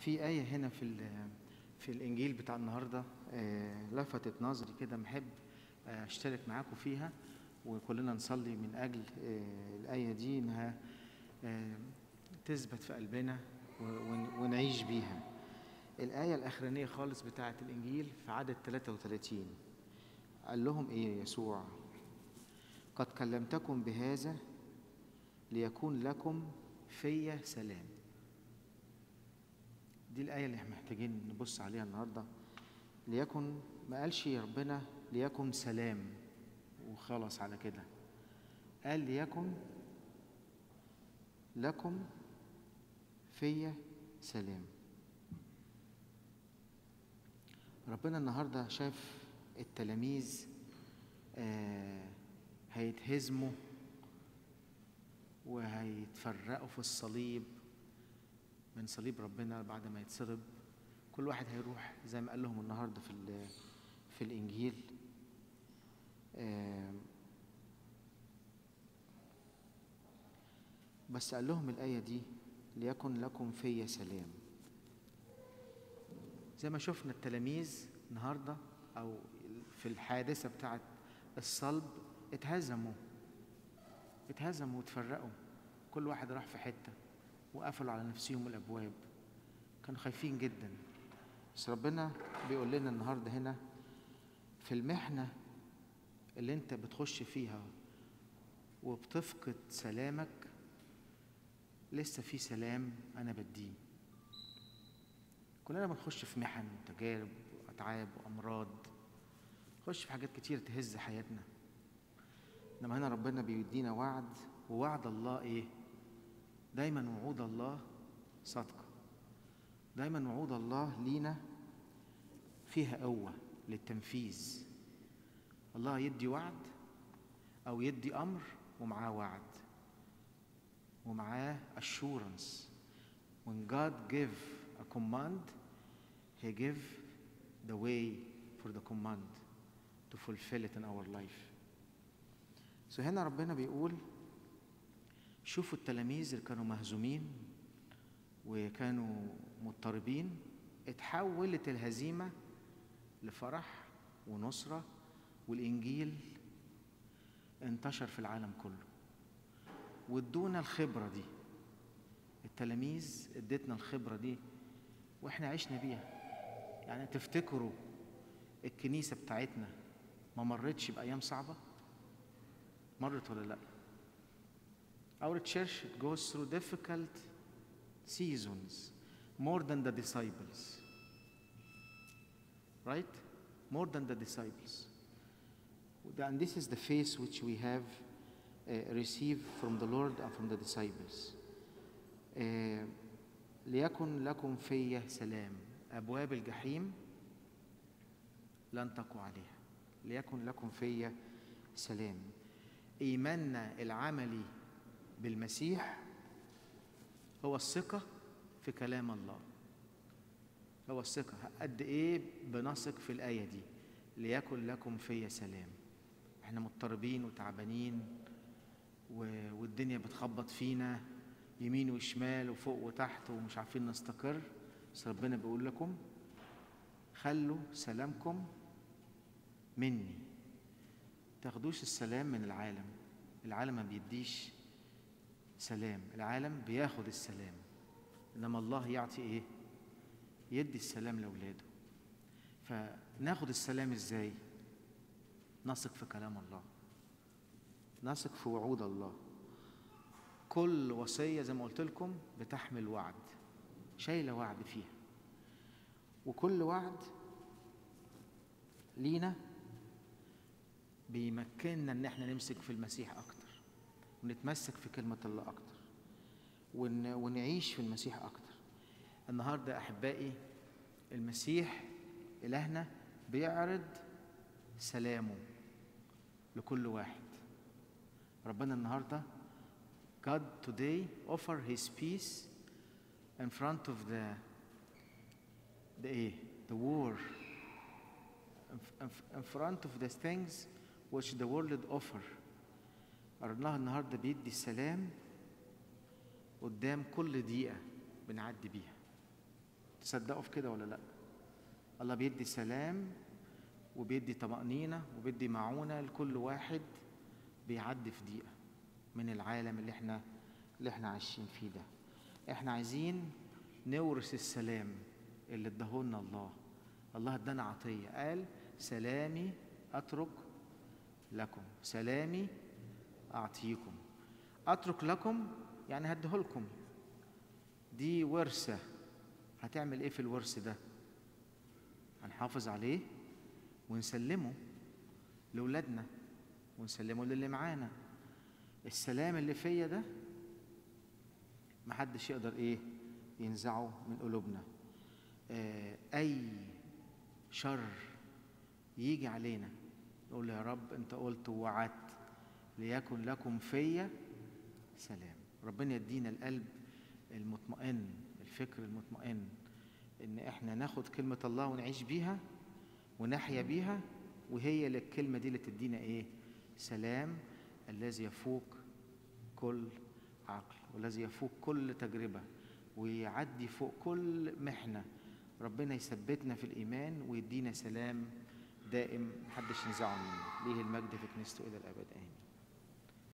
في آية هنا في ال- في الإنجيل بتاع النهاردة آه، لفتت نظري كده محب آه، أشترك معاكم فيها وكلنا نصلي من أجل آه، الآية دي إنها آه، تثبت في قلبنا و- ون- ونعيش بيها الآية الأخرانية خالص بتاعة الإنجيل في عدد 33 قال لهم إيه يسوع قد كلمتكم بهذا ليكون لكم في سلام دي الآية اللي احنا محتاجين نبص عليها النهاردة ليكن ما قالش يا ربنا ليكن سلام وخلص على كده قال ليكن لكم في سلام ربنا النهارده شاف التلاميذ آه هيتهزموا وهيتفرقوا في الصليب من صليب ربنا بعد ما يتصلب كل واحد هيروح زي ما قال لهم النهارده في ال- في الانجيل آه، بس قال لهم الايه دي ليكن لكم في سلام زي ما شفنا التلاميذ النهارده او في الحادثه بتاعه الصلب اتهزموا اتهزموا واتفرقوا كل واحد راح في حته وقفلوا على نفسهم الابواب كانوا خايفين جدا بس ربنا بيقول لنا النهارده هنا في المحنه اللي انت بتخش فيها وبتفقد سلامك لسه في سلام انا بديه كلنا بنخش في محن وتجارب واتعاب وامراض نخش في حاجات كتير تهز حياتنا انما هنا ربنا بيدينا وعد ووعد الله ايه دايما وعود الله صادقه دايما وعود الله لينا فيها قوه للتنفيذ الله يدي وعد او يدي امر ومعاه وعد ومعاه assurance when God give a command he give the way for the command to fulfill it in our life so هنا ربنا بيقول شوفوا التلاميذ اللي كانوا مهزومين وكانوا مضطربين اتحولت الهزيمة لفرح ونصرة والإنجيل انتشر في العالم كله وادونا الخبرة دي التلاميذ ادتنا الخبرة دي واحنا عشنا بيها يعني تفتكروا الكنيسة بتاعتنا ما مرتش بأيام صعبة مرت ولا لأ Our church goes through difficult seasons more than the disciples. Right? More than the disciples. And this is the face which we have uh, received from the Lord and from the disciples. Uh, ليكن لكم في سلام أبواب الجحيم لن تقوى عليها ليكن لكم في سلام إيماننا العملي بالمسيح هو الثقة في كلام الله هو الثقة قد إيه بنثق في الآية دي ليكن لكم في سلام احنا مضطربين وتعبانين و- والدنيا بتخبط فينا يمين وشمال وفوق وتحت ومش عارفين نستقر بس ربنا بيقول لكم خلوا سلامكم مني تاخدوش السلام من العالم العالم ما بيديش سلام العالم بياخد السلام انما الله يعطي ايه يدي السلام لاولاده فناخد السلام ازاي نثق في كلام الله نثق في وعود الله كل وصيه زي ما قلت لكم بتحمل وعد شايله وعد فيها وكل وعد لينا بيمكننا ان احنا نمسك في المسيح اكتر ونتمسك في كلمه الله اكتر ون... ونعيش في المسيح اكتر النهارده احبائي المسيح الهنا بيعرض سلامه لكل واحد ربنا النهارده God today offer his peace in front of the the ايه the war in, in- in front of the things which the world offer الله النهارده بيدي السلام قدام كل دقيقة بنعدي بيها تصدقوا في كده ولا لا الله بيدي سلام وبيدي طمأنينة وبيدي معونة لكل واحد بيعدي في دقيقة من العالم اللي احنا اللي احنا عايشين فيه ده احنا عايزين نورث السلام اللي اداهولنا الله الله ادانا عطية قال سلامي اترك لكم سلامي اعطيكم اترك لكم يعني هديهولكم دي ورثة هتعمل ايه في الورث ده هنحافظ عليه ونسلمه لأولادنا ونسلمه للي معانا السلام اللي فيا ده محدش يقدر ايه ينزعه من قلوبنا آه اي شر يجي علينا نقول يا رب انت قلت ووعدت ليكن لكم فيا سلام ربنا يدينا القلب المطمئن الفكر المطمئن ان احنا ناخد كلمة الله ونعيش بيها ونحيا بيها وهي الكلمة دي اللي تدينا ايه سلام الذي يفوق كل عقل والذي يفوق كل تجربة ويعدي فوق كل محنة ربنا يثبتنا في الإيمان ويدينا سلام دائم محدش ينزعه منه ليه المجد في كنيسته إلى الأبد آمين